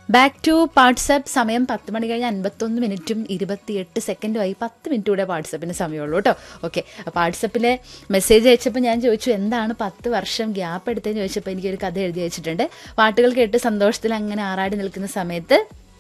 back to WhatsApp സമയം പത്ത് മണി കഴിഞ്ഞ് അൻപത്തൊന്ന് മിനിറ്റും ഇരുപത്തിയെട്ട് സെക്കൻഡുമായി പത്ത് മിനിറ്റ് കൂടെ വാട്സപ്പിന് സമയമുള്ളൂ കേട്ടോ ഓക്കെ അപ്പോൾ വാട്സപ്പിലെ മെസ്സേജ് അയച്ചപ്പോൾ ഞാൻ ചോദിച്ചു എന്താണ് പത്ത് വർഷം ഗ്യാപ്പ് എടുത്തതെന്ന് ചോദിച്ചപ്പോൾ എനിക്കൊരു കഥ എഴുതി വെച്ചിട്ടുണ്ട് പാട്ടുകൾ കേട്ട് സന്തോഷത്തിൽ അങ്ങനെ ആറാടി നിൽക്കുന്ന സമയത്ത്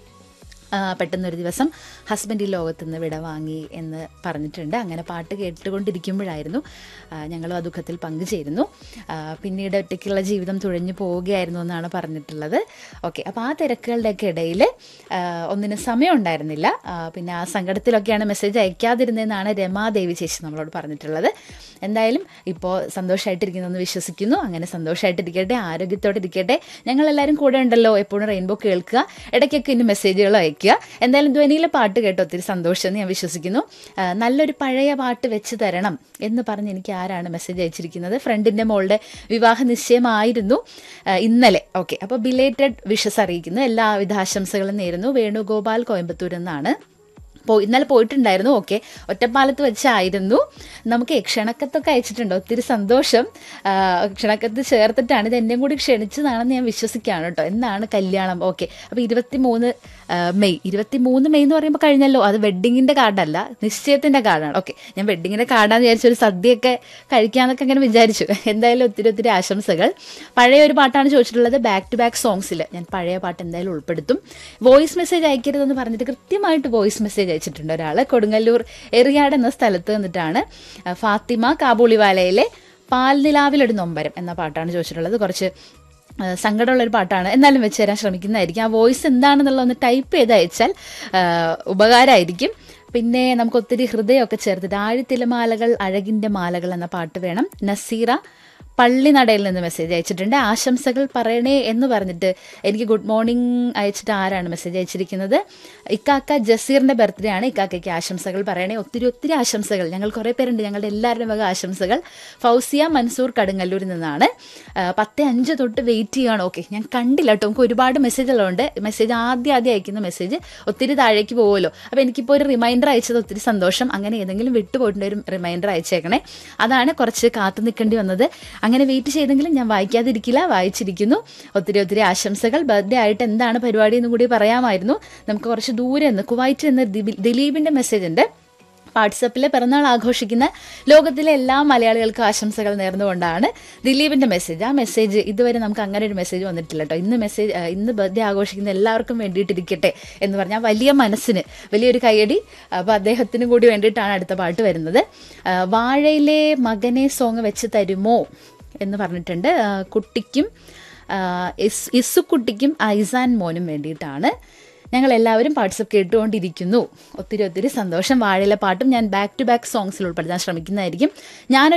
ആ, പെട്ടെന്നൊരു ദിവസം ഹസ്ബൻഡ് ഈ ലോകത്ത് നിന്ന് വിട വാങ്ങി എന്ന് പറഞ്ഞിട്ടുണ്ട് അങ്ങനെ പാട്ട് കേട്ടുകൊണ്ടിരിക്കുമ്പോഴായിരുന്നു ആ, ഞങ്ങളും ആ ദുഃഖത്തിൽ പങ്കുചേരുന്നു ആ, പിന്നീട് ഒറ്റയ്ക്കുള്ള ജീവിതം തുഴഞ്ഞു പോവുകയായിരുന്നു എന്നാണ് പറഞ്ഞിട്ടുള്ളത് ഓക്കെ അപ്പോൾ ആ തിരക്കുകളുടെയൊക്കെ ഇടയിൽ ഒന്നിനും സമയം ഉണ്ടായിരുന്നില്ല ആ, പിന്നെ ആ സങ്കടത്തിലൊക്കെയാണ് മെസ്സേജ് അയക്കാതിരുന്നതെന്നാണ് രമാദേവി ചേച്ചി നമ്മളോട് പറഞ്ഞിട്ടുള്ളത് എന്തായാലും ഇപ്പോൾ സന്തോഷമായിട്ടിരിക്കുന്നെന്ന് വിശ്വസിക്കുന്നു അങ്ങനെ സന്തോഷമായിട്ടിരിക്കട്ടെ ആരോഗ്യത്തോടെ ഇരിക്കട്ടെ ഞങ്ങളെല്ലാവരും കൂടെ ഉണ്ടല്ലോ എപ്പോഴും റെയിൻബോ കേൾക്കുക ഇടയ്ക്കൊക്കെ ഇനി മെസ്സേജുകൾ അയക്കുക എന്തായാലും ധ്വനിയിലെ പാട്ട് കേട്ടോ ഒത്തിരി സന്തോഷം എന്ന് ഞാൻ വിശ്വസിക്കുന്നു ആ, നല്ലൊരു പഴയ പാട്ട് വെച്ച് തരണം എന്ന് പറഞ്ഞ് എനിക്ക് ആരാണ് മെസ്സേജ് അയച്ചിരിക്കുന്നത് ഫ്രണ്ടിൻ്റെ മോളുടെ വിവാഹ നിശ്ചയമായിരുന്നു ആ, ഇന്നലെ ഓക്കെ അപ്പോൾ ബിലേറ്റഡ് വിഷസ് അറിയിക്കുന്നു എല്ലാവിധ ആശംസകളും നേരുന്നു വേണുഗോപാൽ കോയമ്പത്തൂർ എന്നാണ് പോ ഇന്നലെ പോയിട്ടുണ്ടായിരുന്നു ഓക്കെ ഒറ്റപ്പാലത്ത് വെച്ചായിരുന്നു നമുക്ക് ക്ഷണക്കത്തൊക്കെ അയച്ചിട്ടുണ്ട് ഒത്തിരി സന്തോഷം ആ, ക്ഷണക്കത്ത് ചേർത്തിട്ടാണ് ഇത് എന്നെയും കൂടി ക്ഷണിച്ചതാണെന്ന് ഞാൻ വിശ്വസിക്കുകയാണ് കേട്ടോ എന്നാണ് കല്യാണം ഓക്കെ അപ്പോൾ ഇരുപത്തി മൂന്ന് മെയ് ഇരുപത്തി മൂന്ന് മെയ് എന്ന് പറയുമ്പോൾ കഴിഞ്ഞല്ലോ അത് വെഡ്ഡിങ്ങിൻ്റെ കാർഡല്ല നിശ്ചയത്തിൻ്റെ കാർഡാണ് ഓക്കെ ഞാൻ വെഡ്ഡിങ്ങിൻ്റെ കാർഡാന്ന് വിചാരിച്ചു ഒരു സദ്യയൊക്കെ കഴിക്കാമെന്നൊക്കെ അങ്ങനെ വിചാരിച്ചു എന്തായാലും ഒത്തിരി ഒത്തിരി ആശംസകൾ പഴയ ഒരു പാട്ടാണ് ചോദിച്ചിട്ടുള്ളത് ബാക്ക് ടു ബാക്ക് സോങ്സിൽ ഞാൻ പഴയ പാട്ട് എന്തായാലും ഉൾപ്പെടുത്തും വോയിസ് മെസ്സേജ് അയക്കരുതെന്ന് പറഞ്ഞിട്ട് കൃത്യമായിട്ട് വോയിസ് മെസ്സേജ് അയച്ചിട്ടുണ്ട് ഒരാൾ കൊടുങ്ങല്ലൂർ എറിയാട് എന്ന സ്ഥലത്ത് നിന്നിട്ടാണ് ആ, ഫാത്തിമ കാബൂളിവാലയിലെ പാൽനിലാവിലൊരു നൊമ്പരം എന്ന പാട്ടാണ് ചോദിച്ചിട്ടുള്ളത് കുറച്ച് ആ, സങ്കടമുള്ള ഒരു പാട്ടാണ് എന്നാലും വെച്ച് തരാൻ ശ്രമിക്കുന്നതായിരിക്കും ആ വോയിസ് എന്താണെന്നുള്ള ഒന്ന് ടൈപ്പ് ചെയ്ത് അയച്ചാൽ ആ, ഉപകാരമായിരിക്കും പിന്നെ നമുക്ക് ഒത്തിരി ഹൃദയമൊക്കെ ചേർത്തിട്ട് ആഴിത്തില മാലകൾ അഴകിൻ്റെ മാലകൾ എന്ന പാട്ട് വേണം നസീറ പള്ളിനടയിൽ നിന്ന് മെസ്സേജ് അയച്ചിട്ടുണ്ട് ആശംസകൾ പറയണേ എന്ന് പറഞ്ഞിട്ട് എനിക്ക് ഗുഡ് മോർണിംഗ് അയച്ചിട്ട് ആരാണ് മെസ്സേജ് അയച്ചിരിക്കുന്നത് ഇക്കാക്ക ജസീറിൻ്റെ ബർത്ത്ഡേ ആണ് ഇക്കാക്കയ്ക്ക് ആശംസകൾ പറയണേ ഒത്തിരി ഒത്തിരി ആശംസകൾ ഞങ്ങൾ കുറേ പേരുണ്ട് ഞങ്ങളുടെ എല്ലാവരുടെ വക ആശംസകൾ ഫൗസിയ മൻസൂർ കടുങ്ങല്ലൂരിൽ നിന്നാണ് ആ, പത്ത് അഞ്ച് തൊട്ട് വെയിറ്റ് ചെയ്യുകയാണ് ഓക്കെ ഞാൻ കണ്ടില്ല കേട്ടോ നമുക്ക് ഒരുപാട് മെസ്സേജുകളുണ്ട് മെസ്സേജ് ആദ്യം ആദ്യം അയക്കുന്ന മെസ്സേജ് ഒത്തിരി താഴേക്ക് പോകുമല്ലോ അപ്പോൾ എനിക്കിപ്പോൾ ഒരു റിമൈൻഡർ അയച്ചത് ഒത്തിരി സന്തോഷം അങ്ങനെ ഏതെങ്കിലും വിട്ടുപോയിട്ടുണ്ട് ഒരു റിമൈൻഡർ അയച്ചേക്കണേ അതാണ് കുറച്ച് കാത്തു നിൽക്കേണ്ടി വന്നത് അങ്ങനെ വെയിറ്റ് ചെയ്തെങ്കിലും ഞാൻ വായിക്കാതിരിക്കില്ല വായിച്ചിരിക്കുന്നു ഒത്തിരി ഒത്തിരി ആശംസകൾ ബർത്ത്ഡേ ആയിട്ട് എന്താണ് പരിപാടി എന്നും കൂടി പറയാമായിരുന്നു നമുക്ക് കുറച്ച് ദൂരെ നിന്ന് കുവൈറ്റ് നിന്ന് ദിബി- ദിലീപിൻ്റെ മെസ്സേജ് ഉണ്ട് വാട്സപ്പിലെ പിറന്നാൾ ആഘോഷിക്കുന്ന ലോകത്തിലെ എല്ലാ മലയാളികൾക്കും ആശംസകൾ നേർന്നുകൊണ്ടാണ് ദിലീപിൻ്റെ മെസ്സേജ് ആ മെസ്സേജ് ഇതുവരെ നമുക്ക് അങ്ങനെ ഒരു മെസ്സേജ് വന്നിട്ടില്ല കേട്ടോ ഇന്ന് മെസ്സേജ് ആ, ഇന്ന് ബർത്ത്ഡേ ആഘോഷിക്കുന്ന എല്ലാവർക്കും വേണ്ടിയിട്ടിരിക്കട്ടെ എന്ന് പറഞ്ഞാൽ വലിയ മനസ്സിന് വലിയൊരു കയ്യടി അപ്പോൾ അദ്ദേഹത്തിനും കൂടി വേണ്ടിയിട്ടാണ് അടുത്ത പാട്ട് വരുന്നത് ആ, വാഴയിലെ മകനെ സോങ് വെച്ച് തരുമോ എന്ന് പറഞ്ഞിട്ടുണ്ട് ആ, കുട്ടിക്കും ആ, ഇസ് ഇസുക്കുട്ടിക്കും ഐസാൻ മോനും വേണ്ടിയിട്ടാണ് ഞങ്ങൾ എല്ലാവരും വാട്സപ്പ് കേട്ടുകൊണ്ടിരിക്കുന്നു ഒത്തിരി ഒത്തിരി സന്തോഷം വാഴയിലെ പാട്ടും ഞാൻ ബാക്ക് ടു ബാക്ക് സോങ്സിൽ ഉൾപ്പെടുത്താൻ ശ്രമിക്കുന്നതായിരിക്കും ഞാൻ